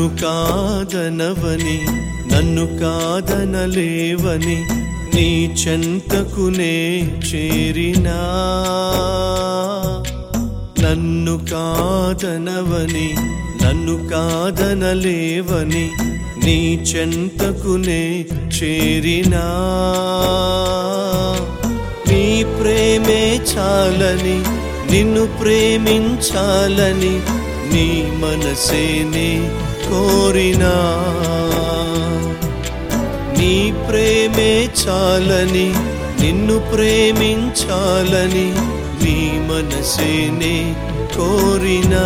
నన్ను కాదనవని నన్ను కాదనలేవని నీ చెంతకునే చేరినా నన్ను కాదనవని నన్ను కాదనలేవని నీ చెంతకునే చేరినా నీ ప్రేమే చాలని నిన్ను ప్రేమించాలని నీ మనసేనే కోరినా నీ ప్రేమే చాలని నిన్ను ప్రేమించాలని నీ మనసేనే కోరినా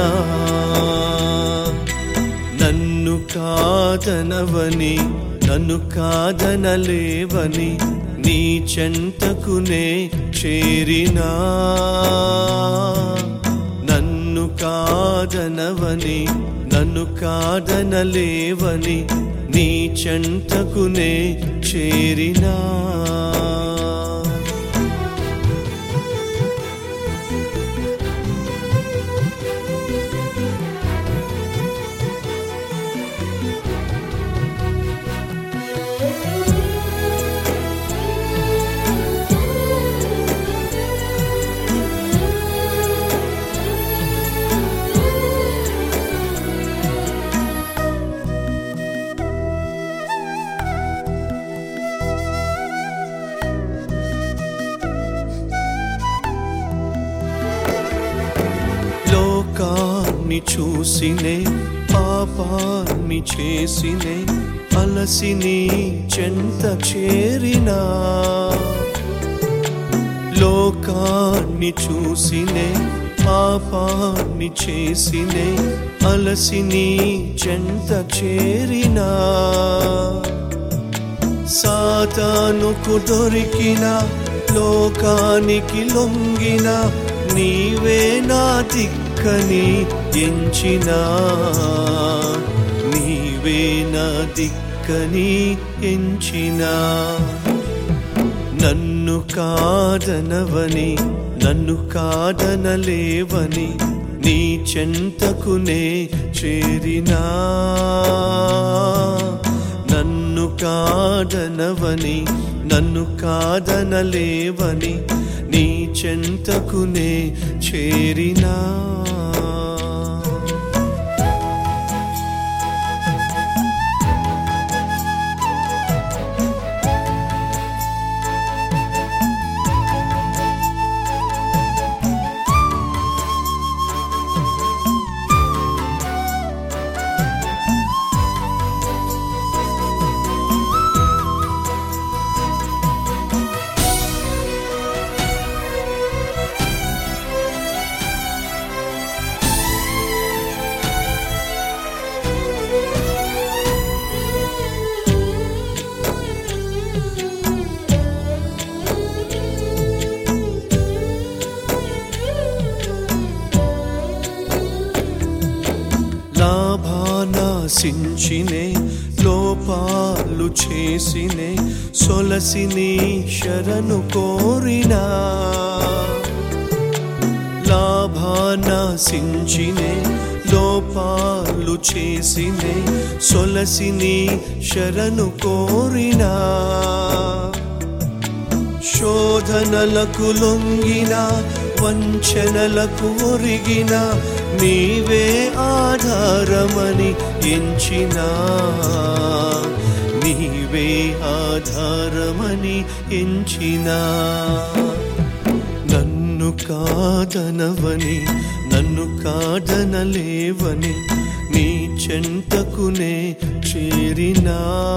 నన్ను కాదనవని నన్ను కాదనలేవని నీ చెంతకునే చేరినా నన్ను కాదనవని నన్ను కాదనలేవని నీ చెంతకునే చేరినా లోకాన్ని చూసినే పాపాన్ని చేసినే అలసి నీ చెంత చేరినా లోకాన్ని చూసినే పాపాన్ని చేసినే అలసి నీ చెంత చేరినా సాతానుకు దొరికిన లోకానికి లొంగిన నీవే నా దిక్కని ఎంచిన నీవే నా దిక్కని ఎంచిన నన్ను కాదనవని నన్ను కాదనలేవని నీ చెంతకునే చేరినా నన్ను కాదనవని నన్ను కాదనలేవని నీ చెంతకునే చేరినా లాభానాశించినే లోపాలు చేసినే సొలసిని శరణు కోరినా లాభానాశించినే లోపాలు చేసినే సొలసిని శరణు కోరినా శోధనలకు లొంగిన వంచనలకు ఒరిగిన నీవే ఆధారమని ఎంచిన నీవే ఆధారమని ఎంచిన నన్ను కాదనవని నన్ను కాదనలేవని నీ చెంతకునే చేరినా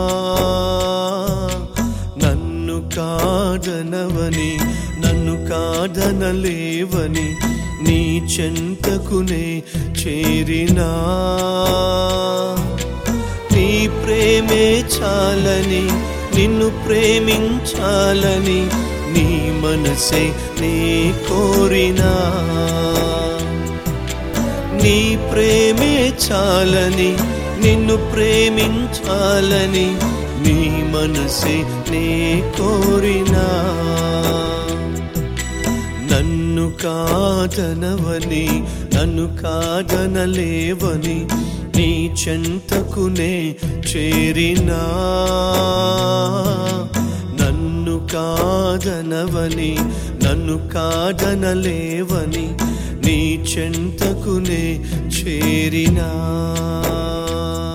నన్ను కాదనవని నన్ను కాదనలేవని నీ చెంతకునే చేరినా నీ ప్రేమే చాలని నిన్ను ప్రేమించాలని నీ మనసే నే కోరినా నీ ప్రేమే చాలని నిన్ను ప్రేమించాలని నీ మనసే నే కోరినా నన్ను కాదనవని నన్ను కాదనలేవని నీ చెంతకునే చేరినా నన్ను కాదనవని నన్ను కాదనలేవని నీ చెంతకునే చేరినా